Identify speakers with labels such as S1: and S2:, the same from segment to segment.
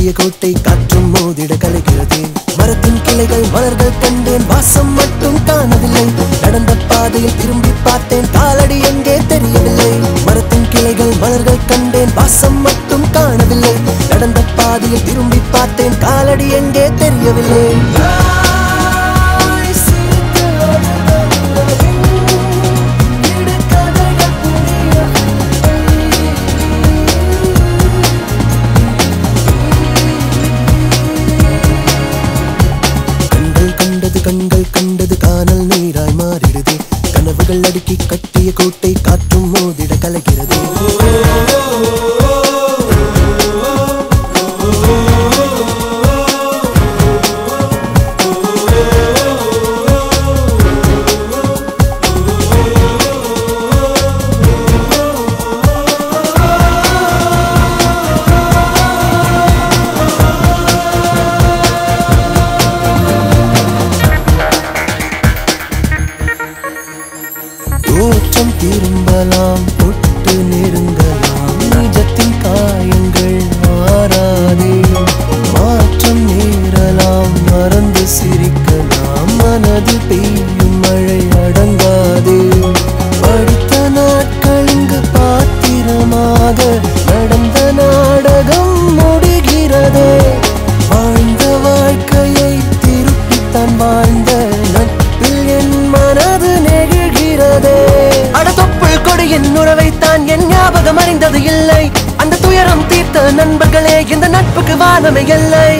S1: கட்டிய கோட்டை காற்றும் மோதிட கலைகிறது மரத்தின் கிளைகள் மலர்கள் கண்டேன் வாசம் மட்டும் காணவில்லை நடந்த பாதையில் திரும்பி பார்த்தேன் காலடி எங்கே தெரியவில்லை மரத்தின் கிளைகள் மலர்கள் கண்டேன் வாசம் மட்டும் காணவில்லை நடந்த பாதையில் திரும்பி பார்த்தேன் காலடி எங்கே தெரியவில்லை கண்கள் கண்டது கண்கள் கண்டது காணல் நீராய் மாறிடுது கனவுகள் அடுக்கி கட்டிய கோட்டை காற்றும் மோதிட கலகிறது தோற்றம் திரும்பலாம் தொட்டு நெருங்கலாம் நிஜத்தின் காயங்கள் மாறாதே மாற்றம் நேரலாம் மறந்து சிரிக்கலாம் மனதில் பெய்யும் மழை அடங்காதே படித்த நாட்கள் இங்கு பாத்திரமாக நடந்த நாடகம் முடிகிறதே வாழ்ந்த வாழ்க்கையை திருப்பித்தான் வாழ்ந்த நட்பில் என் மனது நெகிழ்கிறதே அடதொப்புள் கொடியின் உறவைத்தான் என் ஞாபகம் அறிந்தது இல்லை அந்த துயரம் தீர்த்த நண்பர்களே இந்த நட்புக்கு வானமே இல்லை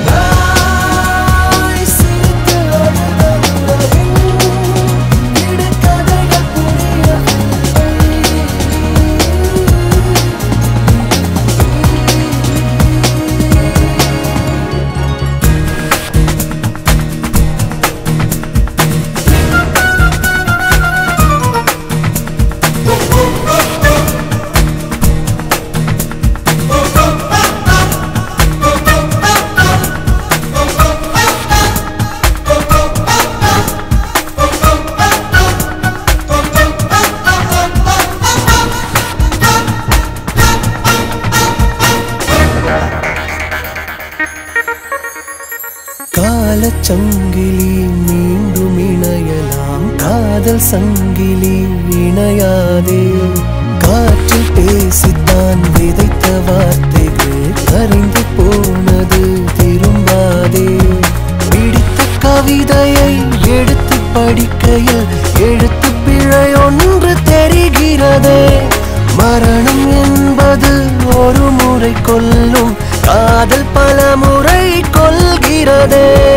S1: காலச்சங்கிலி மீண்டும் இணையலாம் காதல் சங்கிலி இணையாதே காற்றில் பேசித்தான் விதைத்த வார்த்தைகள் கரைந்து போனது திரும்பாதே பிடித்த கவிதையை எடுத்து படிக்கையில் எழுத்து பிழை ஒன்று தெரிகிறதே மரணம் என்பது ஒரு முறை கொல்லும் காதல் பல முறை கொள்கிறதே